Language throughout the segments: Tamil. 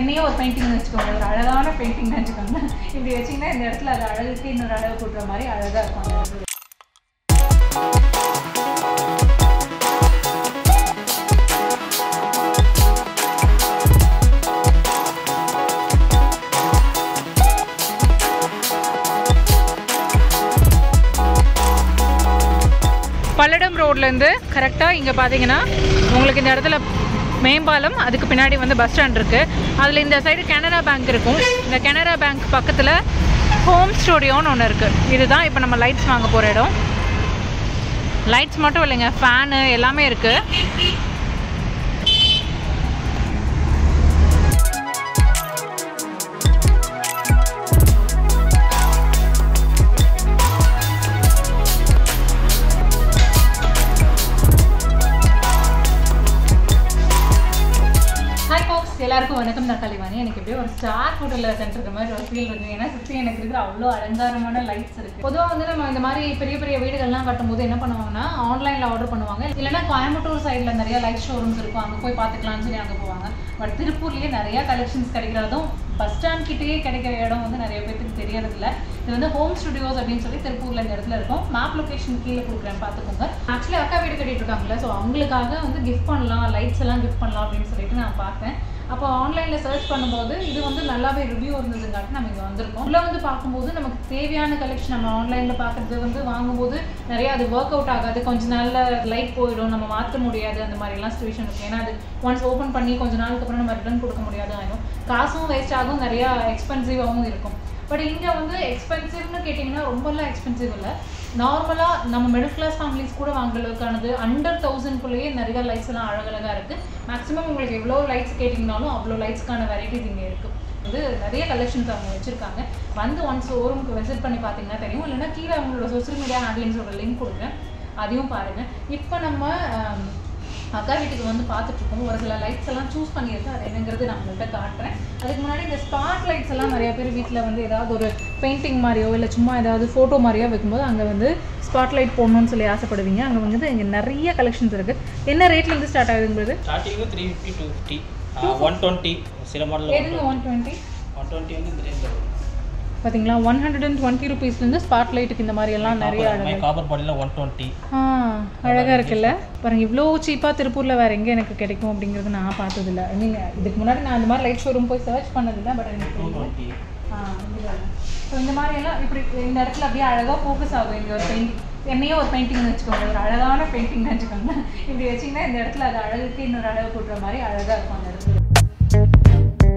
என்னையே ஒரு பெயிண்டிங் வச்சுக்கோங்க ஒரு அழகான பெயிண்டிங் வச்சுக்கோங்க இப்படி வச்சிங்கன்னா இந்த இடத்துல அது அழகுக்கு இன்னொரு அழகு கூட்டுற மாதிரி அழகாக இருக்கும் அந்த இடத்துல பல்லடம் ரோட்லேருந்து கரெக்டாக இங்கே பார்த்தீங்கன்னா உங்களுக்கு இந்த இடத்துல மேம்பாலம் அதுக்கு பின்னாடி வந்து பஸ் ஸ்டாண்ட் இருக்குது அதில் இந்த சைடு கனரா பேங்க் இருக்கும் இந்த கனரா பேங்க் பக்கத்தில் ஹோம் ஸ்டுடியோன்னு ஒன்று இருக்குது இதுதான் இப்போ நம்ம லைட்ஸ் வாங்க போகிற இடம் லைட்ஸ் மட்டும் இல்லைங்க ஃபேனு எல்லாமே இருக்குது ஹாய் ஃபாக்ஸ் எல்லாருக்கும் வணக்கம் நான் கலிவாணி எனக்கு எப்படியோ ஒரு ஸ்டார் ஹோட்டலில் சென்றிருக்க மாதிரி ஒரு ஃபீல் இருக்கு ஏன்னா சுற்றி எனக்கு இருக்கிற அவ்வளோ அலங்காரமான லைட்ஸ் இருக்கு பொதுவாக வந்து நம்ம இந்த மாதிரி பெரிய பெரிய வீடுகள்லாம் கட்டும்போது என்ன பண்ணுவாங்கன்னா ஆன்லைனில் ஆர்டர் பண்ணுவாங்க இல்லைன்னா கோயம்புத்தூர் சைடில் நிறைய லைட் ஷோரூம்ஸ் இருக்கும் அங்கே போய் பார்த்துக்கலாம்னு சொல்லி அங்கே போவாங்க பட் திருப்பூர்லேயே நிறைய கலெக்ஷன்ஸ் கிடைக்கிறதும் பஸ் ஸ்டாண்ட் கிட்டேயே கிடைக்கிற இடம் வந்து நிறைய பேருக்கு தெரியறதில்ல இது வந்து ஹோம் ஸ்டுடியோஸ் அப்படின்னு சொல்லி திருப்பூர்ல இந்த இடத்துல இருக்கும் மேப் லொகேஷன் கீழே கொடுக்குறேன் பார்த்துக்கோங்க ஆக்சுவலி அக்கா வீடு கட்டிட்டு இருக்காங்கல்ல ஸோ அவங்களுக்காக வந்து கிஃப்ட் பண்ணலாம் லைட்ஸ் எல்லாம் கிஃப்ட் பண்ணலாம் அப்படின்னு சொல்லிட்டு நான் பார்த்தேன் அப்போ ஆன்லைனில் சர்ச் பண்ணும்போது இது வந்து நல்லாவே ரிவ்யூ இருந்ததுங்காட்டி நம்ம இங்கே வந்திருக்கோம் உள்ள வந்து பார்க்கும்போது நமக்கு தேவையான கலெக்ஷன் நம்ம ஆன்லைனில் பார்க்குறது வந்து வாங்கும்போது நிறைய அது ஒர்க் அவுட் ஆகாது கொஞ்ச நாள்ல லைட் போயிடும் நம்ம மாற்ற முடியாது அந்த மாதிரிலாம் சுச்சுவேஷன் இருக்கு ஏன்னா அது ஒன்ஸ் ஓப்பன் பண்ணி கொஞ்ச நாளுக்கு அப்புறம் நம்ம ரிட்டர்ன் கொடுக்க முடியாது ஆயிடும் காசும் வேஸ்ட் ஆகும் நிறையா எக்ஸ்பென்சிவாகவும் இருக்கும் பட் இங்கே வந்து எக்ஸ்பென்சிவ்னு கேட்டிங்கன்னா ரொம்பலாம் எக்ஸ்பென்சிவ் இல்லை நார்மலாக நம்ம மிடில் கிளாஸ் ஃபேமிலிஸ் கூட வாங்குற அளவுக்கானது அண்டர் தௌசண்ட்குள்ளேயே நிறைய லைட்ஸ் எல்லாம் அழகழகாக இருக்குது மேக்ஸிமம் உங்களுக்கு எவ்வளோ லைட்ஸ் கேட்டிங்கனாலும் அவ்வளோ லைட்ஸ்க்கான வெரைட்டிஸ் இங்கே இருக்குது வந்து நிறைய கலெக்ஷன்ஸ் அவங்க வச்சுருக்காங்க வந்து ஒன்ஸ் ஷோரூமுக்கு விசிட் பண்ணி பார்த்தீங்கன்னா தெரியும் இல்லைன்னா கீழே அவங்களோட சோஷியல் மீடியா ஹேண்ட்லிங்ஸோட லிங்க் கொடுக்குறேன் அதையும் பாருங்கள் இப்போ நம்ம ஆம், அக்கா வீட்டுக்கு வந்து பார்த்துட்டு இருக்கோம் ஒரு சில லைட்ஸ் எல்லாம் சூஸ் பண்ணியிருக்கு அது என்னங்கிறது நான் உங்கள்கிட்ட காட்டுறேன் அதுக்கு முன்னாடி இந்த ஸ்பாட் லைட்ஸ் எல்லாம் நிறைய பேர் வீட்டில் வந்து ஏதாவது ஒரு பெயிண்டிங் மாதிரியோ இல்லை சும்மா ஏதாவது ஃபோட்டோ மாதிரியோ வைக்கும்போது அங்கே வந்து ஸ்பாட் லைட் போடணும்னு சொல்லி ஆசைப்படுவீங்க அங்கே வந்து இங்கே நிறைய கலெக்ஷன்ஸ் இருக்குது என்ன ரேட்லேருந்து ஸ்டார்ட் ஆகுதுங்கிறது ஸ்டார்டிங்கு three fifty two fifty one twenty சில மாடல் எதுங்க ஒன் டுவெண்ட்டி ஒன் டுவெண்ட்டி வந்து இந்த ரேஞ்சில் வரும் பார்த்தீங்களா ஒன் ஹண்ட்ரட் அண்ட் டுவெண்ட்டி ருபீஸ்லேருந்து ஸ்பாட் லைட்டுக்கு இந்த மாதிரி எல்லாம் நிறைய மை காப்பர் பாடியில் ஒன் டுவெண்ட்டி ஆ அழகாக இருக்குல்ல பாருங்க இவ்வளோ சீப்பாக திருப்பூரில் வேறு எங்கே எனக்கு கிடைக்கும் அப்படிங்கிறது நான் பார்த்ததில்ல ஐ மீன் இதுக்கு முன்னாடி நான் இந்த மாதிரி லைட் ஷோரூம் போய் சர்ச் பண்ணதில்லை பட் எனக்கு டூ தெரியும் டுவெண்ட்டி ஸோ இந்த மாதிரி எல்லாம் இப்படி இந்த இடத்துல அப்படியே அழகாக ஃபோக்கஸ் ஆகும் இங்கே ஒரு பெயிண்டிங் என்னையே ஒரு பெயிண்டிங் வச்சுக்கோங்க ஒரு அழகான பெயிண்டிங் வச்சுக்கோங்க இப்படி வச்சிங்கன்னா இந்த இடத்துல அது அழகுக்கு இன்னொரு அழகு கூட்டுற மாதிரி அழகாக இருக்கும் அந்த இடத்துல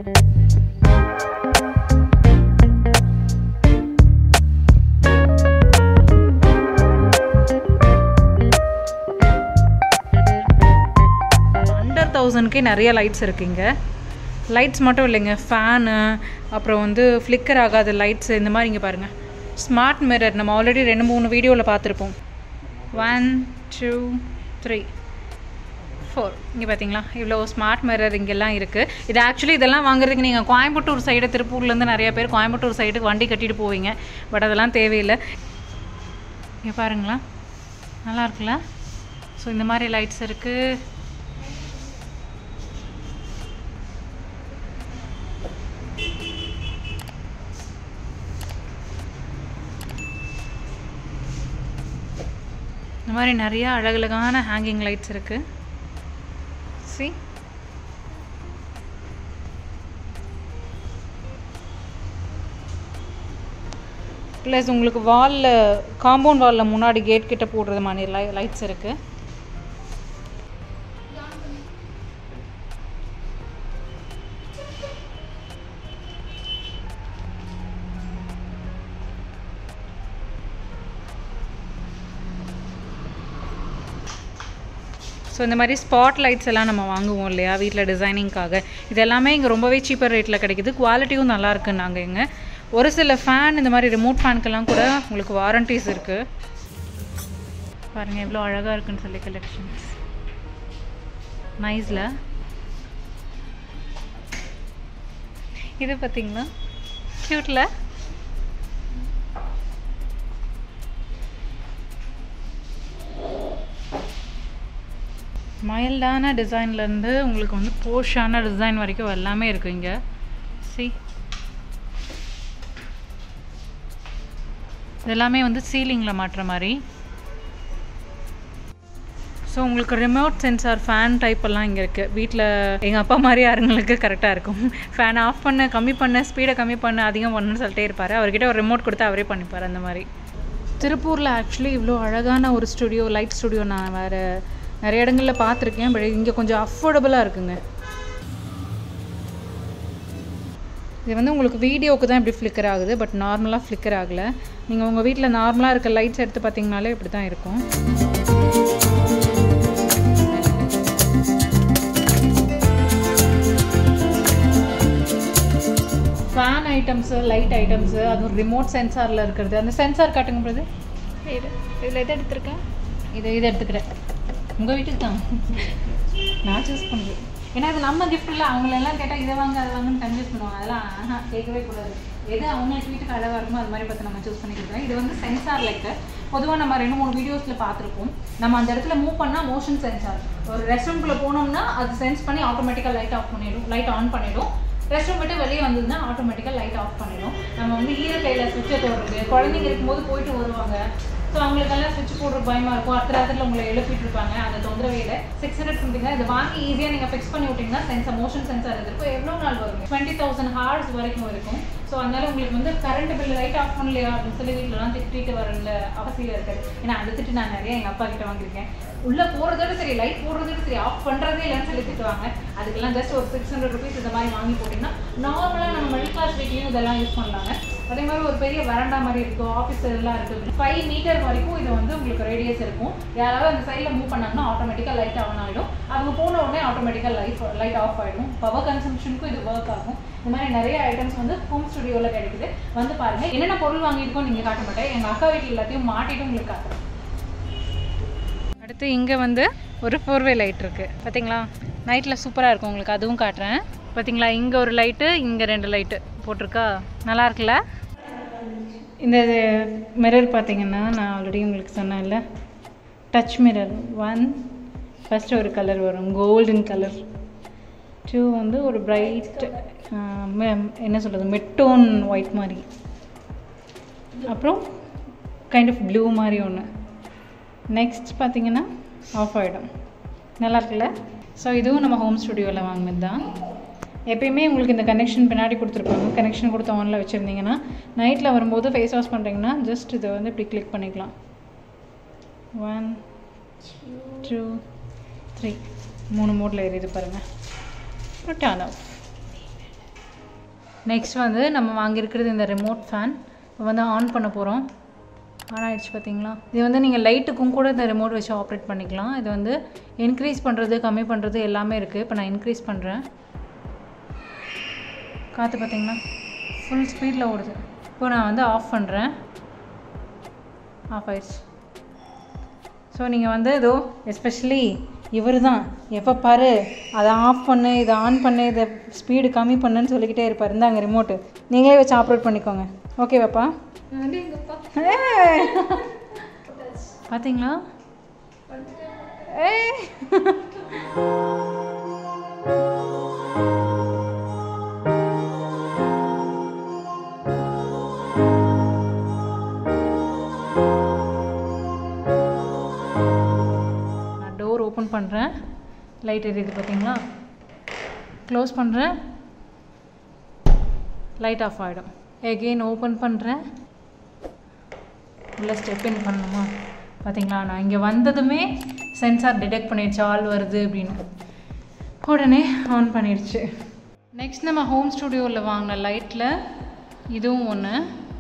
அண்டர் தௌசண்ட்க்கே நிறைய லைட்ஸ் இருக்குங்க லைட்ஸ் மட்டும் இல்லைங்க ஃபேனு அப்புறம் வந்து ஃப்ளிக்கர் ஆகாத லைட்ஸ் இந்த மாதிரி இங்கே பாருங்கள் ஸ்மார்ட் மிரர் நம்ம ஆல்ரெடி ரெண்டு மூணு வீடியோவில் பார்த்துருப்போம் ஒன் டூ த்ரீ ஃபோர் இங்கே பார்த்தீங்களா இவ்வளோ ஸ்மார்ட் மிரர் இங்கெல்லாம் இருக்குது இது ஆக்சுவலி இதெல்லாம் வாங்குறதுக்கு நீங்கள் கோயம்புத்தூர் சைடு திருப்பூர்லேருந்து நிறைய பேர் கோயம்புத்தூர் சைடுக்கு வண்டி கட்டிட்டு போவீங்க பட் அதெல்லாம் தேவையில்லை இங்கே பாருங்களா நல்லா இருக்குல்ல ஸோ இந்த மாதிரி லைட்ஸ் இருக்குது இந்த மாதிரி நிறைய அழகழகான ஹேங்கிங் லைட்ஸ் இருக்கு சி ப்ளஸ் உங்களுக்கு வாலில் காம்பவுண்ட் வாலில் முன்னாடி கேட் கிட்ட போடுறது மாதிரி லை லைட்ஸ் இருக்குது ஸோ இந்த மாதிரி ஸ்பாட் லைட்ஸ் எல்லாம் நம்ம வாங்குவோம் இல்லையா வீட்டில் டிசைனிங்காக இது எல்லாமே இங்கே ரொம்பவே சீப்பர் ரேட்டில் கிடைக்குது குவாலிட்டியும் நல்லா இருக்குன்னாங்க இங்கே ஒரு சில ஃபேன் இந்த மாதிரி ரிமோட் ஃபேனுக்கெல்லாம் கூட உங்களுக்கு வாரண்டிஸ் இருக்குது பாருங்கள் எவ்வளோ அழகாக இருக்குன்னு சொல்லி கலெக்ஷன்ஸ் நைஸில் இது பார்த்தீங்களா க்யூட்டில் மைல்டான டிசைன்லேருந்து உங்களுக்கு வந்து போஷான டிசைன் வரைக்கும் எல்லாமே இருக்குது இங்கே சி இதெல்லாமே வந்து சீலிங்கில் மாட்டுற மாதிரி ஸோ உங்களுக்கு ரிமோட் சென்சார் ஃபேன் டைப் எல்லாம் இங்கே இருக்குது வீட்டில் எங்கள் அப்பா மாதிரி யாருங்களுக்கு கரெக்டாக இருக்கும் ஃபேன் ஆஃப் பண்ண கம்மி பண்ண ஸ்பீடை கம்மி பண்ண அதிகம் பண்ணுன்னு சொல்லிட்டே இருப்பார் அவர்கிட்ட ஒரு ரிமோட் கொடுத்து அவரே பண்ணிப்பார் அந்த மாதிரி திருப்பூரில் ஆக்சுவலி இவ்வளோ அழகான ஒரு ஸ்டுடியோ லைட் ஸ்டுடியோ நான் வேறு நிறைய இடங்களில் பார்த்துருக்கேன் பட் இங்கே கொஞ்சம் அஃபோர்டபுளாக இருக்குங்க இது வந்து உங்களுக்கு வீடியோவுக்கு தான் இப்படி ஃப்ளிக்கர் ஆகுது பட் நார்மலாக ஃப்ளிக்கர் ஆகலை நீங்கள் உங்கள் வீட்டில் நார்மலாக இருக்க லைட்ஸ் எடுத்து பார்த்தீங்கனாலே இப்படி தான் இருக்கும் ஃபேன் ஐட்டம்ஸு லைட் ஐட்டம்ஸு அதுவும் ரிமோட் சென்சாரில் இருக்கிறது அந்த சென்சார் காட்டுங்க பொழுது இது இதில் எது எடுத்திருக்கேன் இது இது எடுத்துக்கிறேன் உங்கள் வீட்டுக்கு தான் நான் சூஸ் பண்ணுறது ஏன்னா இது நம்ம gift இல்லை அவங்களெல்லாம் கேட்டால் இதை வாங்க அதை வாங்கன்னு கன்வியூஸ் பண்ணுவாங்க அதெல்லாம் ஆஹா கேட்கவே கூடாது எது அவங்களுக்கு வீட்டுக்கு அழகாக இருக்குமோ அது மாதிரி பார்த்து நம்ம சூஸ் பண்ணி கொடுக்குறோம் இது வந்து சென்சார் லைட்டு பொதுவாக நம்ம ரெண்டு மூணு வீடியோஸில் பார்த்துருப்போம் நம்ம அந்த இடத்துல மூவ் பண்ணால் மோஷன் சென்சார் ஒரு ரெஸ்ட்ரூம்குள்ளே போனோம்னா அது சென்ஸ் பண்ணி ஆட்டோமேட்டிக்காக லைட் ஆஃப் பண்ணிடும் லைட் ஆன் பண்ணிடும் ரெஸ்ட் ரூம் விட்டு வெளியே வந்ததுன்னா ஆட்டோமேட்டிக்காக லைட் ஆஃப் பண்ணிடும் நம்ம வந்து ஈரக்கையில் சுவிட்சை தோடுறது குழந்தைங்க இருக்கும்போது போயிட்டு வருவாங்க ஸோ அவங்களுக்கெல்லாம் சுவிட்ச் போடுற பயமாக இருக்கும் அடுத்த ராத்திரில் உங்களை எழுப்பிட்டு இருப்பாங்க அந்த தொந்தரவே இல்லை சிக்ஸ் ஹண்ட்ரட் சம்திங் இதை வாங்கி ஈஸியாக நீங்கள் ஃபிக்ஸ் பண்ணி விட்டிங்கன்னா சென்சார் மோஷன் சென்சார் இருக்கும் எவ்வளோ நாள் வரும் டுவெண்ட்டி தௌசண்ட் ஹார்ஸ் வரைக்கும் இருக்கும் ஸோ அதனால உங்களுக்கு வந்து கரண்ட் பில் லைட் ஆஃப் பண்ணலையா அப்படின்னு சொல்லி வீட்டிலலாம் திட்டிட்டு வரல அவசியம் இருக்காது ஏன்னா அந்த திட்டு நான் நிறைய எங்கள் அப்பா கிட்ட வாங்கியிருக்கேன் உள்ளே போகிறதோட சரி லைட் போடுறதோட சரி ஆஃப் பண்ணுறதே இல்லைன்னு சொல்லி திட்டுவாங்க அதுக்கெல்லாம் ஜஸ்ட் ஒரு சிக்ஸ் ஹண்ட்ரட் ருபீஸ் இந்த மாதிரி வாங்கி போட்டிங்கன்னா நார்மலாக நம்ம மிடில் கிளாஸ் வீட்லேயும் இதெல்லாம் யூஸ் பண்ணலாங்க அதே மாதிரி ஒரு பெரிய வரண்டா மாதிரி இருக்கும் ஆஃபீஸ் எல்லாம் இருக்குது ஃபைவ் மீட்டர் வரைக்கும் இது வந்து உங்களுக்கு ரேடியஸ் இருக்கும் யாராவது அந்த சைடில் மூவ் பண்ணாங்கன்னா ஆட்டோமேட்டிக்காக லைட் ஆன் ஆகிடும் அவங்க போன உடனே ஆட்டோமேட்டிக்காக லைட் லைட் ஆஃப் ஆகிடும் பவர் கன்சம்ஷனுக்கும் இது ஒர்க் ஆகும் இந்த மாதிரி நிறைய ஐட்டம்ஸ் வந்து ஹோம் ஸ்டுடியோவில் கிடைக்குது வந்து பாருங்க என்னென்ன பொருள் வாங்கியிருக்கோம் நீங்கள் காட்ட மாட்டேன் எங்கள் அக்கா வீட்டில் எல்லாத்தையும் மாட்டிட்டு உங்களுக்கு காட்டுறேன் அடுத்து இங்கே வந்து ஒரு ஃபோர்வே லைட் இருக்குது பார்த்தீங்களா நைட்டில் சூப்பராக இருக்கும் உங்களுக்கு அதுவும் காட்டுறேன் பார்த்தீங்களா இங்கே ஒரு லைட்டு இங்கே ரெண்டு லைட்டு போட்டிருக்கா நல்லா இருக்குல்ல இந்த மிரர் பார்த்தீங்கன்னா நான் ஆல்ரெடி உங்களுக்கு சொன்னேன்ல டச் மிரர் ஒன் ஃபஸ்ட்டு ஒரு கலர் வரும் கோல்டன் கலர் டூ வந்து ஒரு பிரைட் என்ன சொல்கிறது மெட்டோன் ஒயிட் மாதிரி அப்புறம் கைண்ட் ஆஃப் ப்ளூ மாதிரி ஒன்று நெக்ஸ்ட் பார்த்தீங்கன்னா ஆஃப் ஆகிடும் நல்லா இருக்குல்ல ஸோ இதுவும் நம்ம ஹோம் ஸ்டுடியோவில் வாங்கினது தான் எப்பயுமே உங்களுக்கு இந்த கனெக்ஷன் பின்னாடி கொடுத்துருப்பாங்க கனெக்ஷன் கொடுத்து ஆனில் வச்சுருந்தீங்கன்னா நைட்டில் வரும்போது ஃபேஸ் வாஷ் பண்ணுறீங்கன்னா ஜஸ்ட் இதை வந்து இப்படி கிளிக் பண்ணிக்கலாம் ஒன் டூ த்ரீ மூணு மோடில் எரியுது பாருங்கள் அப்புறம் டர்ன் ஆஃப் நெக்ஸ்ட் வந்து நம்ம வாங்கியிருக்கிறது இந்த ரிமோட் ஃபேன் இப்போ வந்து ஆன் பண்ண போகிறோம் ஆன் ஆயிடுச்சு பார்த்தீங்களா இது வந்து நீங்கள் லைட்டுக்கும் கூட இந்த ரிமோட் வச்சு ஆப்ரேட் பண்ணிக்கலாம் இது வந்து இன்க்ரீஸ் பண்ணுறது கம்மி பண்ணுறது எல்லாமே இருக்குது இப்போ நான் இன்க்ரீஸ் பண்ணுறேன் காற்று பார்த்தீங்களா ஃபுல் ஸ்பீடில் ஓடுது இப்போ நான் வந்து ஆஃப் பண்ணுறேன் ஆஃப் ஆயிடுச்சு ஸோ நீங்கள் வந்து இதோ எஸ்பெஷலி இவர் தான் எப்போ பாரு அதை ஆஃப் பண்ணு இதை ஆன் பண்ணு இதை ஸ்பீடு கம்மி பண்ணுன்னு சொல்லிக்கிட்டே இருப்பார் இந்தாங்க ரிமோட்டு நீங்களே வச்சு ஆப்ரேட் பண்ணிக்கோங்க ஓகேவாப்பா ஏய். பாத்தீங்களா ஏய். நான் டோர் ஓப்பன் பண்ணுறேன் லைட் எரியுது பார்த்தீங்களா க்ளோஸ் பண்ணுறேன் லைட் ஆஃப் ஆகிடும் எகெயின் ஓப்பன் பண்ணுறேன் உள்ள ஸ்டெப் இன் பண்ணணுமா பார்த்தீங்களா நான் இங்கே வந்ததுமே சென்சார் டிடெக்ட் பண்ணிடுச்சு ஆள் வருது அப்படின்னு உடனே ஆன் பண்ணிடுச்சு நெக்ஸ்ட் நம்ம ஹோம் ஸ்டுடியோவில் வாங்கின லைட்டில் இதுவும் ஒன்று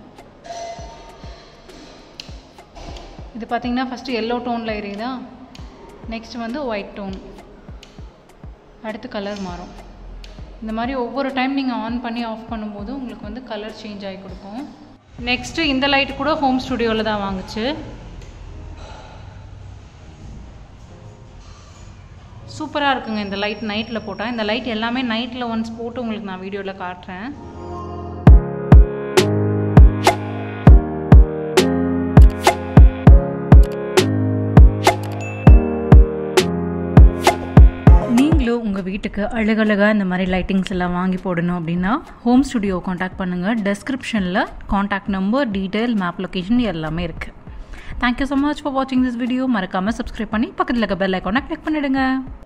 இது பார்த்தீங்கன்னா ஃபஸ்ட்டு எல்லோ டோனில் எரியுதா நெக்ஸ்ட் வந்து ஒயிட் டோன் அடுத்து கலர் மாறும் இந்த மாதிரி ஒவ்வொரு டைம் நீங்கள் ஆன் பண்ணி ஆஃப் பண்ணும்போது உங்களுக்கு வந்து கலர் சேஞ்ச் ஆகி கொடுக்கும் நெக்ஸ்ட்டு இந்த லைட் கூட ஹோம் ஸ்டுடியோவில் தான் வாங்குச்சு சூப்பராக இருக்குங்க இந்த லைட் நைட்டில் போட்டால் இந்த லைட் எல்லாமே நைட்டில் ஒன்ஸ் போட்டு உங்களுக்கு நான் வீடியோவில் காட்டுறேன் நீங்களும் உங்கள் வீட்டுக்கு அழகழகாக இந்த மாதிரி லைட்டிங்ஸ் எல்லாம் வாங்கி போடணும் அப்படின்னா ஹோம் ஸ்டுடியோ காண்டாக்ட் பண்ணுங்கள் டெஸ்கிரிப்ஷனில் contact number detail map location எல்லாமே இருக்குது தேங்க்யூ ஸோ மச் ஃபார் வாட்சிங் திஸ் வீடியோ மறக்காமல் சப்ஸ்கிரைப் பண்ணி பக்கத்தில் இருக்க பெல் ஐக்கானை கிளிக் பண்ணிவிடுங்க